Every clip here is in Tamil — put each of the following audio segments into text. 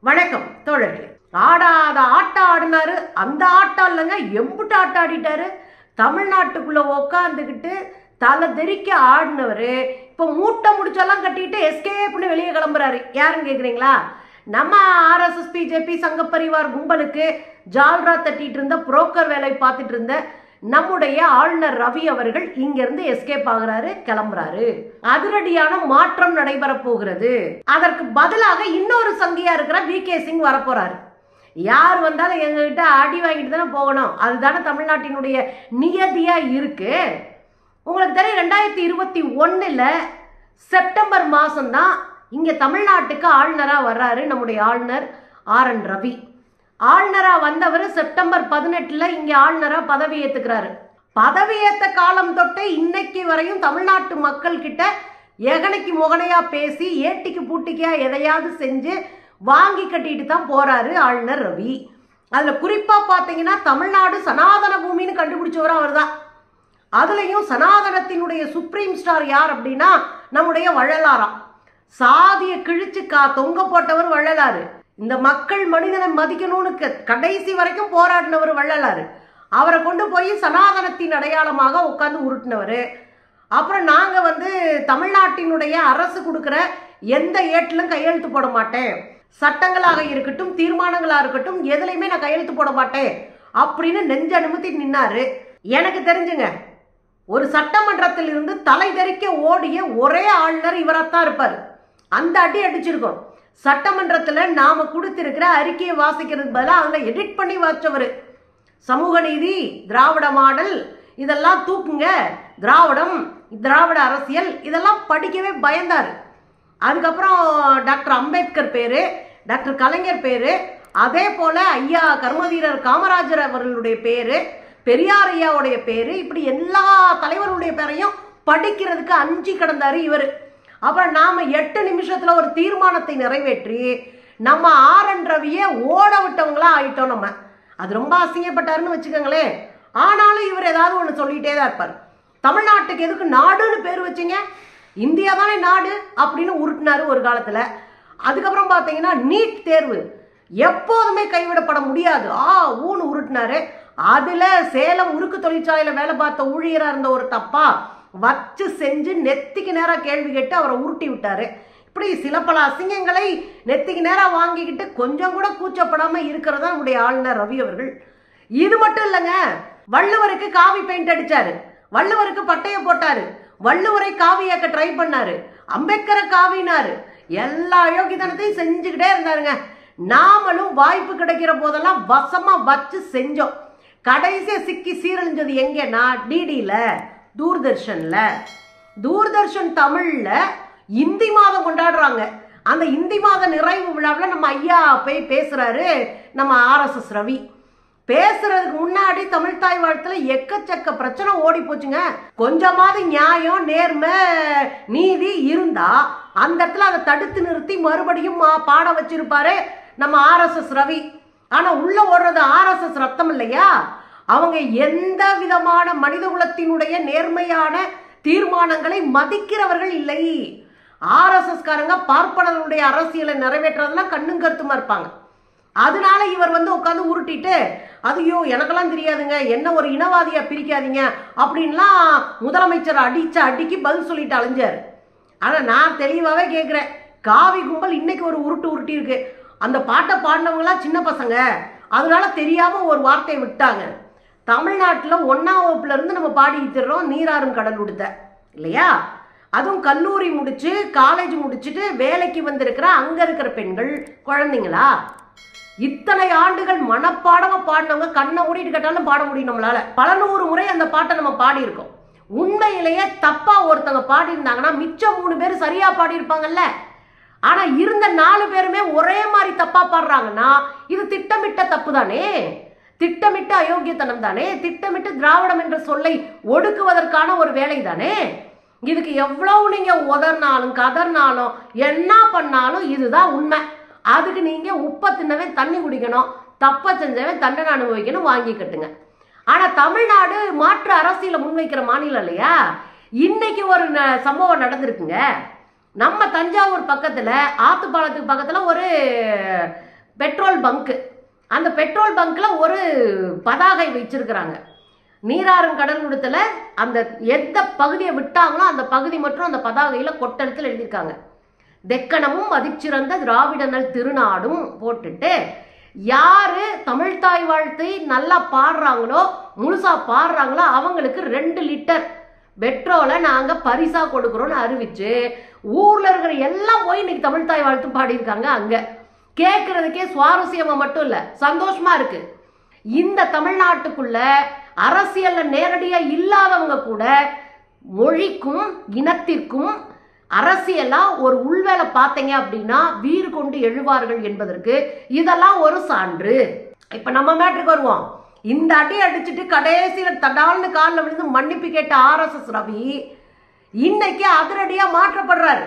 வணக்கம் தோழர்களே ஆடாத ஆட்டம் ஆடினாரு அந்த ஆட்டம் இல்லைங்க எம்புட்டு ஆட்டம் ஆடிட்டாரு தமிழ்நாட்டுக்குள்ள உக்காந்துக்கிட்டு தலை தெறிக்க ஆடினவர் இப்போ மூட்டை முடிச்செல்லாம் கட்டிட்டு எஸ்கேப்னு வெளியே கிளம்புறாரு யாருன்னு கேட்குறீங்களா நம்ம ஆர்எஸ்எஸ் பிஜேபி சங்க பரிவார் கும்பலுக்கு ஜால்ரா தட்டிட்டு இருந்த புரோக்கர் வேலை பார்த்துட்டு இருந்த நம்முடைய ஆளுநர் ரவி அவர்கள் இங்கிருந்து எஸ்கேப் ஆகுறாரு கிளம்புறாரு அதிரடியான மாற்றம் நடைபெற போகிறது அதற்கு பதிலாக இன்னொரு சங்கியா இருக்கிற வி கே சிங் வரப்போறாரு யார் வந்தாலும் எங்ககிட்ட அடி வாங்கிட்டு தானே போகணும் அதுதானே தமிழ்நாட்டினுடைய நியதியா இருக்கு உங்களுக்கு தெரியும் ரெண்டாயிரத்தி இருபத்தி ஒன்றில் செப்டம்பர் மாதம்தான் இங்கே தமிழ்நாட்டுக்கு ஆளுநராக வர்றாரு நம்முடைய ஆளுநர் ஆர் என் ரவி ஆளுநராக வந்தவர் செப்டம்பர் பதினெட்டில் இங்கே ஆளுநராக பதவி ஏற்றுக்கிறாரு பதவி ஏற்ற காலம் தொட்டு இன்னைக்கு வரையும் தமிழ்நாட்டு மக்கள் கிட்ட எகனைக்கு முகனையா பேசி ஏட்டிக்கு பூட்டிக்கையா எதையாவது செஞ்சு வாங்கி கட்டிட்டு தான் போறாரு ஆளுநர் ரவி அதில் குறிப்பாக பார்த்தீங்கன்னா தமிழ்நாடு சனாதன பூமின்னு கண்டுபிடிச்சவர் அவர் தான் அதுலேயும் சனாதனத்தினுடைய சுப்ரீம் ஸ்டார் யார் அப்படின்னா நம்முடைய வள்ளலாராம் சாதியை கிழிச்சு கா தொங்க போட்டவர் வள்ளலாரு இந்த மக்கள் மனிதனை மதிக்கணும்னு க- கடைசி வரைக்கும் போராடினவர் வள்ளலாரு அவரை கொண்டு போய் சனாதனத்தின் அடையாளமாக உட்காந்து உருட்டினவர் அப்புறம் நாங்கள் வந்து தமிழ்நாட்டினுடைய அரசு கொடுக்குற எந்த ஏட்டிலும் கையெழுத்து போட மாட்டேன் சட்டங்களாக இருக்கட்டும் தீர்மானங்களாக இருக்கட்டும் எதுலையுமே நான் கையெழுத்து போட மாட்டேன் அப்படின்னு நெஞ்ச நிமித்தி நின்னாரு எனக்கு தெரிஞ்சுங்க ஒரு சட்டமன்றத்தில் இருந்து தலை தெறிக்க ஓடிய ஒரே ஆளுநர் இவராத்தான் இருப்பார் அந்த அடி அடிச்சிருக்கோம் சட்டமன்றத்தில் நாம கொடுத்திருக்கிற அறிக்கையை வாசிக்கிறதுக்கு பதிலாக அதில் எடிட் பண்ணி வச்சவர் சமூக நீதி திராவிட மாடல் இதெல்லாம் தூக்குங்க திராவிடம் திராவிட அரசியல் இதெல்லாம் படிக்கவே பயந்தார் அதுக்கப்புறம் டாக்டர் அம்பேத்கர் பேரு டாக்டர் கலைஞர் பேரு அதே போல ஐயா கர்மவீரர் காமராஜர் அவர்களுடைய பேரு பெரியார் ஐயாவுடைய பேரு இப்படி எல்லா தலைவருடைய பேரையும் படிக்கிறதுக்கு அஞ்சு கிடந்தாரு இவர் அப்புறம் நாம எட்டு நிமிஷத்துல ஒரு தீர்மானத்தை நிறைவேற்றி நம்ம ஆர் என் ரவியை ஓட விட்டவங்களா ஆயிட்டோம் நம்ம அது ரொம்ப அசிங்கப்பட்டாருன்னு வச்சுக்கோங்களேன் ஆனாலும் இவர் ஏதாவது ஒன்று சொல்லிட்டே தான் இருப்பார் தமிழ்நாட்டுக்கு எதுக்கு நாடுன்னு பேர் வச்சீங்க இந்தியா தானே நாடு அப்படின்னு உருட்டினாரு ஒரு காலத்துல அதுக்கப்புறம் பார்த்தீங்கன்னா நீட் தேர்வு எப்போதுமே கைவிடப்பட முடியாது ஆ ஊன்னு உருட்டினாரு அதுல சேலம் உருக்கு தொழிற்சாலையில வேலை பார்த்த ஊழியரா இருந்த ஒரு தப்பா வச்சு செஞ்சு நெத்திக்கு நேரா கேள்வி கேட்டு அவரை உருட்டி விட்டாரு இப்படி சில பல அசிங்கங்களை நெத்திக்கு நேரா வாங்கிக்கிட்டு கொஞ்சம் கூட கூச்சப்படாம இருக்கிறதா நம்முடைய ஆளுநர் ரவி அவர்கள் இது மட்டும் இல்லைங்க வள்ளுவருக்கு காவி பெயிண்ட் அடிச்சாரு வள்ளுவருக்கு பட்டைய போட்டாரு வள்ளுவரை காவியாக்க ட்ரை பண்ணாரு அம்பேத்கரை காவினாரு எல்லா அயோக்கியத்தனத்தையும் செஞ்சுக்கிட்டே இருந்தாருங்க நாமளும் வாய்ப்பு கிடைக்கிற போதெல்லாம் வசமா வச்சு செஞ்சோம் கடைசியா சிக்கி சீரழிஞ்சது எங்கன்னா டிடியில தூர்தர்ஷன்ல தூர்தர்ஷன் தமிழ்ல இந்தி மாதம் கொண்டாடுறாங்க அந்த இந்தி மாத நிறைவு விழாவில் நம்ம ஐயா போய் பேசுறாரு நம்ம ஆர்எஸ்எஸ் ரவி பேசுறதுக்கு முன்னாடி தமிழ் தாய் வாழ்த்துல எக்கச்சக்க பிரச்சனை ஓடி போச்சுங்க கொஞ்சமாவது நியாயம் நேர்மை நீதி இருந்தா அந்த இடத்துல அதை தடுத்து நிறுத்தி மறுபடியும் மா- பாட வச்சிருப்பாரு நம்ம ஆர்எஸ்எஸ் ரவி ஆனா உள்ள ஓடுறது ஆர்எஸ்எஸ் ரத்தம் இல்லையா அவங்க எந்த விதமான மனித குலத்தினுடைய நேர்மையான தீர்மானங்களை மதிக்கிறவர்கள் இல்லை ஆர்எஸ்எஸ் காரங்க பார்ப்பனர்களுடைய அரசியலை நிறைவேற்றுறதெல்லாம் கண்ணும் கருத்துமா இருப்பாங்க அதனால இவர் வந்து உட்காந்து உருட்டிட்டு ஐயோ எனக்கெல்லாம் தெரியாதுங்க என்ன ஒரு இனவாதியா பிரிக்காதீங்க அப்படின்லாம் முதலமைச்சர் அடிச்ச அடிக்கு பதில் சொல்லிட்டு அலைஞ்சாரு ஆனா நான் தெளிவாவே கேட்குறேன் காவி கும்பல் இன்னைக்கு ஒரு உருட்டு உருட்டி இருக்கு அந்த பாட்டை பாடினவங்களாம் சின்ன பசங்க அதனால தெரியாம ஒரு வார்த்தையை விட்டாங்க தமிழ்நாட்டில் ஒன்னாம் வகுப்புல இருந்து நம்ம பாடிக்கிட்டு இருக்கோம் நீராறும் கடல் உடுத்த இல்லையா அதுவும் கல்லூரி முடிச்சு காலேஜ் முடிச்சுட்டு வேலைக்கு வந்திருக்கிற அங்க இருக்கிற பெண்கள் குழந்தைங்களா இத்தனை ஆண்டுகள் மனப்பாடமா பாடினவங்க கண்ணை மூடிட்டு கேட்டாலும் பாட முடியும் நம்மளால பல நூறு முறை அந்த பாட்டை நம்ம பாடியிருக்கோம் உண்மையிலேயே தப்பா ஒருத்தங்க பாடியிருந்தாங்கன்னா மிச்சம் மூணு பேர் சரியா பாடியிருப்பாங்கல்ல ஆனா இருந்த நாலு பேருமே ஒரே மாதிரி தப்பா பாடுறாங்கன்னா இது திட்டமிட்ட தப்பு தானே திட்டமிட்ட அயோக்கியத்தனம் தானே திட்டமிட்டு திராவிடம் என்ற சொல்லை ஒடுக்குவதற்கான ஒரு வேலை தானே இதுக்கு எவ்வளவு நீங்க உதறினாலும் கதறினாலும் என்ன பண்ணாலும் இதுதான் உண்மை அதுக்கு நீங்க உப்பை தின்னவன் தண்ணி குடிக்கணும் தப்பை செஞ்சவன் தண்டனை அனுபவிக்கணும் வாங்கி கட்டுங்க ஆனா தமிழ்நாடு மாற்று அரசியலை முன்வைக்கிற மாநிலம் இல்லையா இன்னைக்கு ஒரு ந- சம்பவம் நடந்திருக்குங்க நம்ம தஞ்சாவூர் பக்கத்துல ஆத்துப்பாலத்துக்கு பக்கத்துல ஒரு பெட்ரோல் பங்க்கு அந்த பெட்ரோல் பங்க்ல ஒரு பதாகை வச்சிருக்கிறாங்க நீராறும் கடல் அந்த எந்த பகுதியை விட்டாங்களோ அந்த பகுதி மட்டும் அந்த பதாகையில கொட்டெழுத்தில் எழுதியிருக்காங்க தெக்கணமும் மதிச்சிறந்த திராவிடனல் திருநாடும் போட்டுட்டு யாரு தமிழ்தாய் வாழ்த்தை நல்லா பாடுறாங்களோ முழுசா பாடுறாங்களோ அவங்களுக்கு ரெண்டு லிட்டர் பெட்ரோலை நாங்க பரிசா கொடுக்குறோம்னு அறிவிச்சு ஊர்ல இருக்கிற எல்லாம் போய் இன்னைக்கு தமிழ்தாய் வாழ்த்து பாடியிருக்காங்க அங்க கேட்கறதுக்கே சுவாரஸ்யமா மட்டும் இல்ல சந்தோஷமா இருக்கு இந்த தமிழ்நாட்டுக்குள்ள அரசியல்ல நேரடியா இல்லாதவங்க கூட மொழிக்கும் இனத்திற்கும் அரசியலா ஒரு உள்வேலை பார்த்தீங்க அப்படின்னா வீறு கொண்டு எழுவார்கள் என்பதற்கு இதெல்லாம் ஒரு சான்று இப்ப நம்ம மேட்ருக்கு வருவோம் இந்த அடி அடிச்சுட்டு கடைசியில தடால்னு காலில் விழுந்து மன்னிப்பு கேட்ட ஆர்எஸ்எஸ் ரவி இன்னைக்கு அதிரடியா மாற்றப்படுறாரு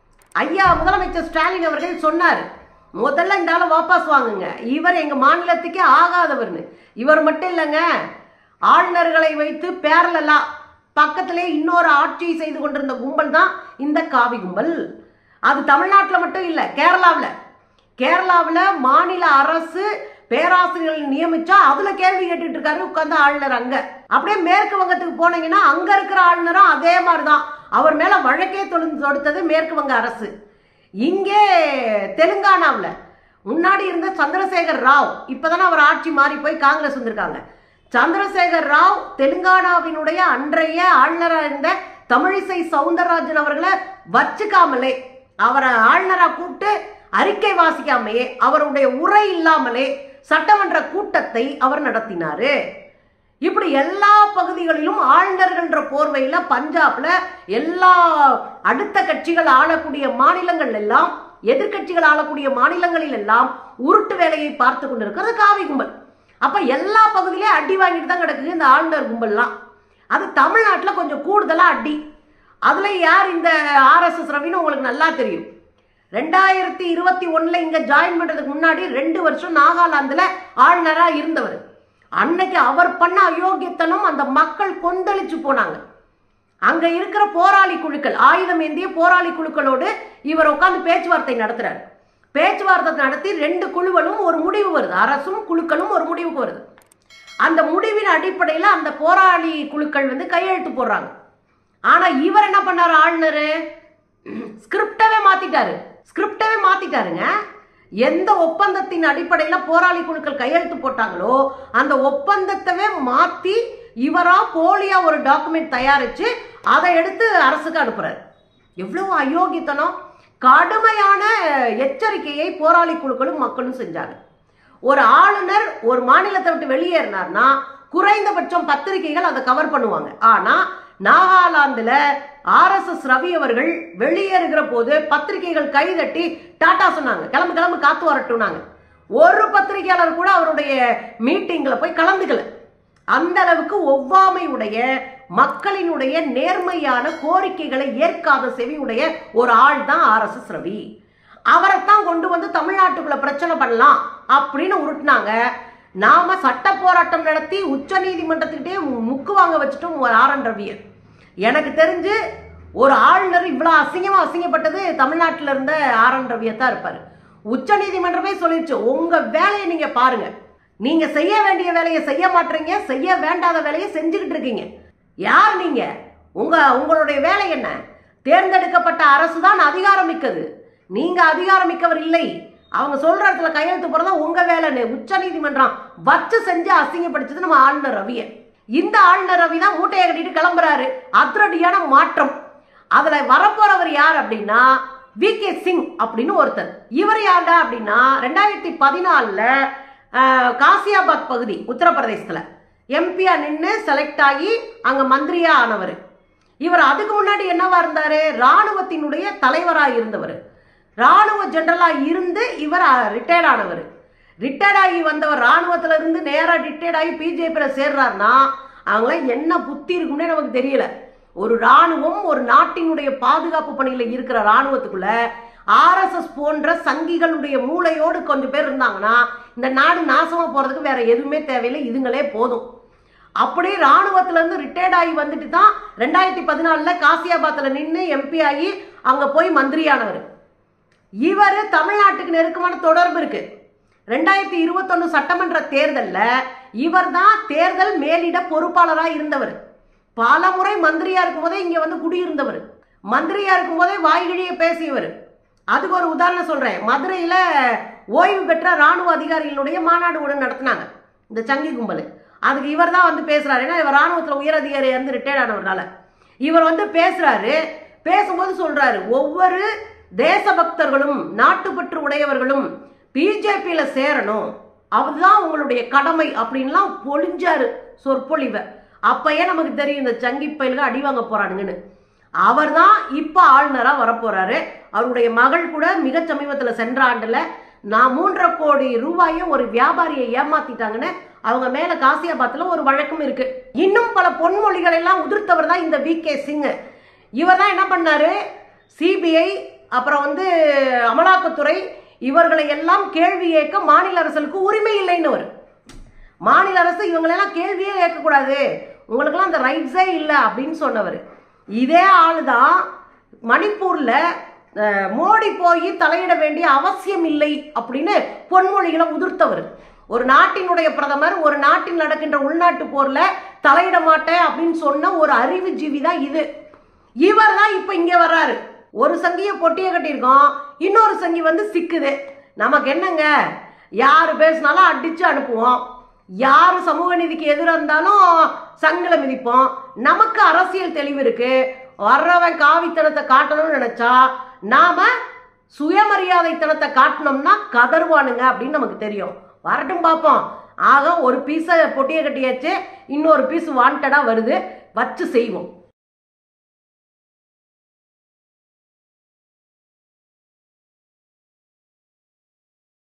ஐயா முதலமைச்சர் ஸ்டாலின் அவர்கள் சொன்னார் முதல்ல இந்த ஆளை வாபஸ் வாங்குங்க இவர் எங்க மாநிலத்துக்கே ஆகாதவர்னு இவர் மட்டும் இல்லைங்க ஆளுநர்களை வைத்து பேரலா பக்கத்திலே இன்னொரு ஆட்சியை செய்து கொண்டிருந்த கும்பல் தான் இந்த காவி கும்பல் அது தமிழ்நாட்டில் மட்டும் இல்லை கேரளாவில் கேரளாவில் மாநில அரசு பேராசிரியர்கள் நியமிச்சா அதுல கேள்வி கேட்டுட்டு இருக்காரு உட்கார்ந்து ஆளுநர் அங்க அப்படியே மேற்கு வங்கத்துக்கு போனீங்கன்னா அங்க இருக்கிற ஆளுநரும் அதே மாதிரிதான் அவர் மேல வழக்கே தொழுந்து தொடுத்தது மேற்கு வங்க அரசு இங்கே தெலுங்கானாவில் முன்னாடி இருந்த சந்திரசேகர் ராவ் இப்பதானே அவர் ஆட்சி மாறி போய் காங்கிரஸ் வந்திருக்காங்க சந்திரசேகர் ராவ் தெலுங்கானாவினுடைய அன்றைய ஆளுநராக இருந்த தமிழிசை சவுந்தரராஜன் அவர்களை வச்சுக்காமலே அவரை ஆளுநரா கூப்பிட்டு அறிக்கை வாசிக்காமையே அவருடைய உரை இல்லாமலே சட்டமன்ற கூட்டத்தை அவர் நடத்தினாரு இப்படி எல்லா பகுதிகளிலும் ஆளுநர்கள்ன்ற போர்வையில பஞ்சாப்ல எல்லா அடுத்த கட்சிகள் ஆளக்கூடிய மாநிலங்கள் எல்லாம் எதிர்க்கட்சிகள் ஆளக்கூடிய மாநிலங்களில் எல்லாம் உருட்டு வேலையை பார்த்து கொண்டிருக்கிறது காவி கும்பல் அப்ப எல்லா பகுதியிலையும் அடி வாங்கிட்டு தான் கிடக்குது இந்த ஆளுநர் கும்பல்லாம் அது தமிழ்நாட்டில் கொஞ்சம் கூடுதலா அடி அதுல யார் இந்த ஆர்எஸ்எஸ் ரவின்னு உங்களுக்கு நல்லா தெரியும் ரெண்டாயிரத்தி இருபத்தி ஒண்ணுல இங்க ஜாயின் பண்றதுக்கு முன்னாடி ரெண்டு வருஷம் நாகாலாந்துல ஆளுநரா இருந்தவர் அன்னைக்கு அவர் பண்ண அயோக்கியத்தனம் அந்த மக்கள் கொந்தளிச்சு போனாங்க அங்க இருக்கிற போராளி குழுக்கள் ஆயுதம் ஏந்திய போராளி குழுக்களோடு இவர் உட்கார்ந்து பேச்சுவார்த்தை நடத்துறாரு பேச்சுவார்த்தை நடத்தி ரெண்டு குழுக்களும் ஒரு முடிவு வருது அரசும் குழுக்களும் ஒரு முடிவுக்கு வருது அந்த முடிவின் அடிப்படையில் அந்த போராளி குழுக்கள் வந்து கையெழுத்து போடுறாங்க ஆனா இவர் என்ன பண்ணாரு ஆளுநர் ஸ்கிரிப்டவே மாத்திட்டாரு ஸ்கிரிப்டவே மாத்திட்டாருங்க எந்த ஒப்பந்தத்தின் அடிப்படையில் போராளி குழுக்கள் கையெழுத்து போட்டாங்களோ அந்த ஒப்பந்தத்தவே மாத்தி இவரா போலியா ஒரு டாக்குமெண்ட் தயாரிச்சு அதை எடுத்து அரசுக்கு அனுப்புறாரு எவ்வளவு அயோக்கியத்தனம் கடுமையான எச்சரிக்கையை போராளி குழுக்களும் மக்களும் செஞ்சாங்க ஒரு ஆளுநர் ஒரு மாநிலத்தை விட்டு வெளியேறினார்னா குறைந்தபட்சம் பத்திரிகைகள் அதை கவர் பண்ணுவாங்க ஆனா நாகாலாந்துல ஆர்எஸ்எஸ் ரவி அவர்கள் வெளியேறுகிற போது பத்திரிகைகள் கைதட்டி டாடா சொன்னாங்க கிளம்பு கிளம்பு காத்து வரட்டும்னாங்க ஒரு பத்திரிகையாளர் கூட அவருடைய மீட்டிங்ல போய் கலந்துக்கல அந்த அளவுக்கு ஒவ்வாமை உடைய மக்களினுடைய நேர்மையான கோரிக்கைகளை ஏற்காத செவியுடைய ஒரு ஆள் தான் ஆர்எஸ்எஸ் ரவி அவரைத்தான் கொண்டு வந்து தமிழ்நாட்டுக்குள்ள பிரச்சனை பண்ணலாம் அப்படின்னு உருட்டுனாங்க நாம சட்ட போராட்டம் நடத்தி உச்ச நீதிமன்றத்துக்கிட்டே முக்கு வாங்க வச்சுட்டோம் ஒரு ஆர் என் ரவியை எனக்கு தெரிஞ்சு ஒரு ஆளுநர் இவ்வளவு அசிங்கமா அசிங்கப்பட்டது தமிழ்நாட்டில் இருந்த ஆர் என் ரவியை தான் இருப்பாரு உச்ச நீதிமன்றமே சொல்லிடுச்சு உங்க வேலையை நீங்க பாருங்க நீங்க செய்ய வேண்டிய வேலையை செய்ய மாட்டீங்க செய்ய வேண்டாத வேலையை செஞ்சுக்கிட்டு இருக்கீங்க யார் நீங்க உங்க உங்களுடைய வேலை என்ன தேர்ந்தெடுக்கப்பட்ட அரசு தான் அதிகாரம் மிக்கது நீங்க அதிகாரம் மிக்கவர் இல்லை அவங்க சொல்ற இடத்துல கையெழுத்து போறதா உங்க வேலைன்னு உச்ச நீதிமன்றம் வச்சு செஞ்சு அசிங்கப்படுத்தது நம்ம ஆளுநர் ரவியை இந்த ஆளுநர் ரவி தான் மூட்டையை கட்டிட்டு கிளம்புறாரு அதிரடியான மாற்றம் அதுல வரப்போறவர் யார் அப்படின்னா வி கே சிங் அப்படின்னு ஒருத்தர் இவர் யாருடா அப்படின்னா ரெண்டாயிரத்தி பதினாலில் காசியாபாத் பகுதி உத்தரப்பிரதேசத்துல எம்பியா நின்று செலக்ட் ஆகி அங்க மந்திரியா ஆனவர் இவர் அதுக்கு முன்னாடி என்னவா இருந்தாரு ராணுவத்தினுடைய தலைவரா இருந்தவர் ராணுவ ஜெனரலா இருந்து இவர் ரிட்டையர்ட் ஆனவர் ரிட்டையர்ட் ஆகி வந்தவர் ராணுவத்துல இருந்து நேரா ரிட்டையர்ட் ஆகி பிஜேபியில சேர்றாருன்னா அவங்களாம் என்ன புத்தி இருக்கும்னே நமக்கு தெரியல ஒரு ராணுவம் ஒரு நாட்டினுடைய பாதுகாப்பு பணியில இருக்கிற ராணுவத்துக்குள்ள ஆர்எஸ்எஸ் போன்ற சங்கிகளுடைய மூளையோடு கொஞ்சம் பேர் இருந்தாங்கன்னா இந்த நாடு நாசமா போறதுக்கு வேற எதுவுமே தேவையில்லை இதுங்களே போதும் அப்படியே ராணுவத்துல இருந்து ரிட்டையர்ட் ஆகி வந்துட்டு தான் ரெண்டாயிரத்தி பதினாலுல காசியாபாத்ல நின்று எம்பி ஆகி அங்க போய் மந்திரியானவர் இவர் தமிழ்நாட்டுக்கு நெருக்கமான தொடர்பு இருக்கு ரெண்டாயிரத்தி இருபத்தொன்னு சட்டமன்ற தேர்தல்ல இவர் தான் தேர்தல் மேலிட பொறுப்பாளராக இருந்தவர் பல முறை மந்திரியா இருக்கும்போதே இங்க வந்து குடியிருந்தவர் மந்திரியா இருக்கும்போதே வாய்கிழிய பேசியவர் அதுக்கு ஒரு உதாரணம் சொல்றேன் மதுரையில ஓய்வு பெற்ற ராணுவ அதிகாரிகளுடைய மாநாடு ஒன்று நடத்தினாங்க இந்த சங்கி கும்பல் அதுக்கு இவர் தான் வந்து பேசுறாரு ஏன்னா இவர் ராணுவத்தில் உயர் அதிகாரி இருந்து ரிட்டையர்ட் ஆனவர்னால இவர் வந்து பேசுறாரு பேசும்போது சொல்றாரு ஒவ்வொரு தேசபக்தர்களும் நாட்டுப்பற்று உடையவர்களும் பிஜேபியில சேரணும் அதுதான் உங்களுடைய கடமை அப்படின்லாம் பொழிஞ்சாரு சொற்பொழிவை அப்பயே நமக்கு தெரியும் இந்த சங்கி பயில்கள் அடி வாங்க போறானுங்கன்னு அவர் தான் இப்போ ஆளுநராக வரப்போறாரு அவருடைய மகள் கூட மிக சமீபத்தில் சென்ற ஆண்டுல நான் மூன்றரை கோடி ரூபாயை ஒரு வியாபாரியை ஏமாத்திட்டாங்கன்னு அவங்க மேல காசியாபாத்தில் ஒரு வழக்கும் இருக்கு இன்னும் பல பொன்மொழிகள் எல்லாம் உதிர்த்தவர் தான் இந்த வி கே சிங் இவர் தான் என்ன பண்ணாரு சிபிஐ அப்புறம் வந்து அமலாக்கத்துறை இவர்களை எல்லாம் கேள்வி கேட்க மாநில அரசுக்கு உரிமை இல்லைன்னு மாநில அரசு இவங்களெல்லாம் கேள்வியே கேட்கக்கூடாது உங்களுக்கெல்லாம் அந்த ரைட்ஸே இல்லை அப்படின்னு சொன்னவர் இதே ஆளு தான் மணிப்பூரில் மோடி போய் தலையிட வேண்டிய அவசியம் இல்லை அப்படின்னு பொன்மொழிகளை உதிர்த்தவர் ஒரு நாட்டினுடைய பிரதமர் ஒரு நாட்டில் நடக்கின்ற உள்நாட்டு போர்ல தலையிட மாட்டேன் அப்படின்னு சொன்ன ஒரு அறிவுஜீவி தான் இது இவர் தான் இப்போ இங்கே வர்றாரு ஒரு சங்கியை பொட்டியை கட்டியிருக்கோம் இன்னொரு சங்கி வந்து சிக்குது நமக்கு என்னங்க யார் பேசினாலும் அடிச்சு அனுப்புவோம் யார் சமூக நீதிக்கு எதிராக இருந்தாலும் சங்கில மிதிப்போம் நமக்கு அரசியல் தெளிவு இருக்கு வர்றவன் காவித்தனத்தை காட்டணும்னு நினைச்சா நாம சுயமரியாதைத்தனத்தை காட்டினோம்னா கதறுவானுங்க அப்படின்னு நமக்கு தெரியும் வரட்டும் பார்ப்போம் ஆக ஒரு பீஸை பொட்டியை கட்டியாச்சு இன்னொரு பீஸ் வாண்டடாக வருது வச்சு செய்வோம்